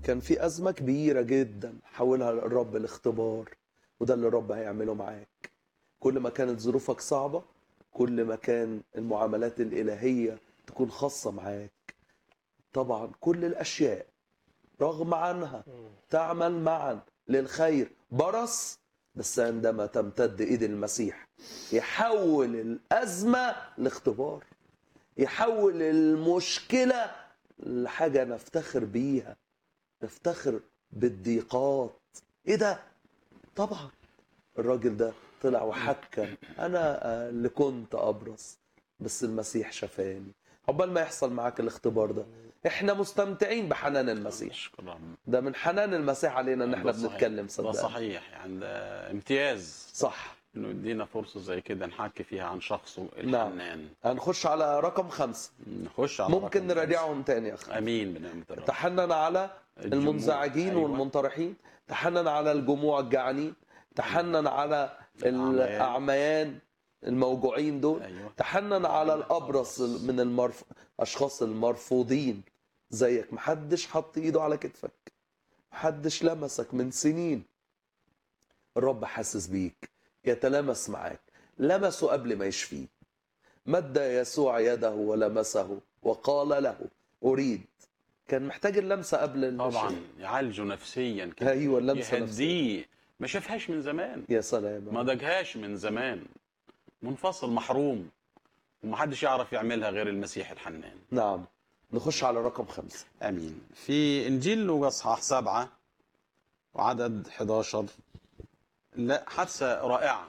كان في أزمة كبيرة جدا حولها الرب لاختبار وده اللي الرب هيعمله معاك كل ما كانت ظروفك صعبة كل ما كان المعاملات الإلهية تكون خاصة معاك طبعا كل الأشياء رغم عنها تعمل معا للخير برص بس عندما تمتد ايد المسيح يحول الازمه لاختبار يحول المشكله لحاجه نفتخر بيها نفتخر بالضيقات ايه ده طبعا الراجل ده طلع وحكى انا آه، اللي كنت ابرص بس المسيح شفاني عقبال ما يحصل معاك الاختبار ده احنا مستمتعين بحنان المسيح اشكر ربنا ده من حنان المسيح علينا ان احنا ده صحيح. بنتكلم ده صدقني صحيح يعني ده امتياز صح انه يدينا فرصه زي كده نحكي فيها عن شخصه الحنان هنخش على رقم خمسة نخش على ممكن رقم نراجعهم تاني يا اخي خمسة. امين بنعمه الرب تحنن على الجموع. المنزعجين أيوة. والمنطرحين تحنن على الجموع الجعانين تحنن على الأعميان. الاعميان الموجوعين دول ايوه تحنن على الابرص من المرف... اشخاص المرفوضين زيك محدش حط ايده على كتفك محدش لمسك من سنين الرب حاسس بيك يتلامس معاك لمسه قبل ما يشفيه مد يسوع يده ولمسه وقال له اريد كان محتاج اللمسه قبل الشفاء. طبعا يعالجه نفسيا كده ايوه اللمسه نفسها يهديه ما شافهاش من زمان يا سلام ما دجهاش من زمان منفصل محروم ومحدش يعرف يعملها غير المسيح الحنان نعم نخش على رقم خمسة امين في انجيل لوقا اصحاح سبعة وعدد 11 لا حادثه رائعه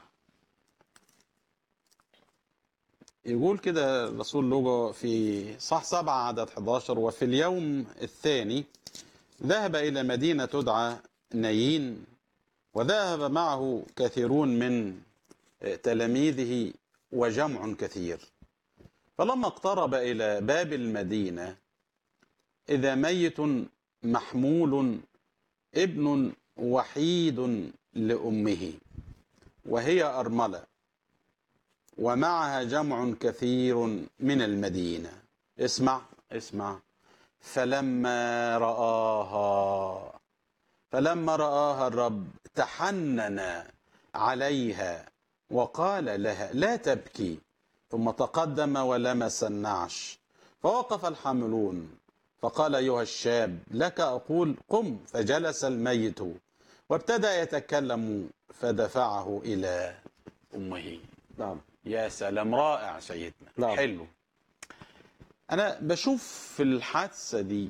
يقول كده الرسول لوقا في صح سبعة عدد 11 وفي اليوم الثاني ذهب إلى مدينة تدعى نايين وذهب معه كثيرون من تلاميذه وجمع كثير فلما اقترب إلى باب المدينة إذا ميت محمول ابن وحيد لأمه وهي أرملة ومعها جمع كثير من المدينة اسمع اسمع فلما رآها فلما رآها الرب تحنن عليها وقال لها لا تبكي ثم تقدم ولمس النعش فوقف الحاملون فقال أيها الشاب لك أقول قم فجلس الميت وابتدأ يتكلم فدفعه إلى أمه نعم يا سلام رائع سيدنا نعم. حلو انا بشوف في الحادثه دي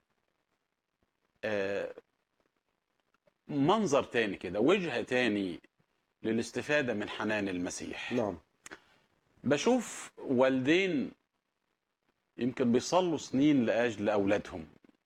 آه، منظر تاني كده وجهه تاني للاستفاده من حنان المسيح نعم بشوف والدين يمكن بيصلوا سنين لاجل اولادهم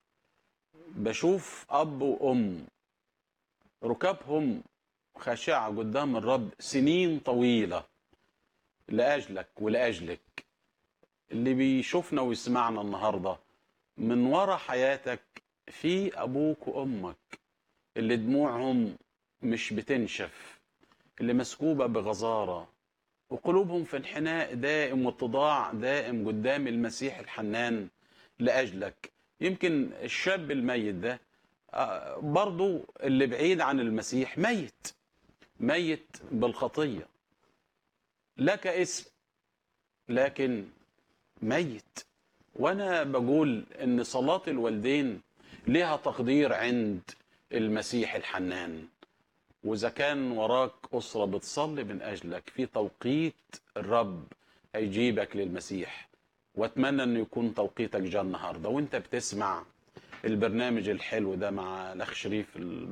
بشوف اب وام ركابهم خاشعه قدام الرب سنين طويله لاجلك ولاجلك اللي بيشوفنا ويسمعنا النهارده من ورا حياتك في ابوك وامك اللي دموعهم مش بتنشف اللي مسكوبه بغزاره وقلوبهم في انحناء دائم واتضاع دائم قدام المسيح الحنان لاجلك يمكن الشاب الميت ده آه، برضو اللي بعيد عن المسيح ميت ميت بالخطيه لك اسم لكن ميت وانا بقول ان صلاه الوالدين لها تقدير عند المسيح الحنان واذا كان وراك اسره بتصلي من اجلك في توقيت الرب هيجيبك للمسيح واتمنى انه يكون توقيتك جاء النهارده وانت بتسمع البرنامج الحلو ده مع الاخ شريف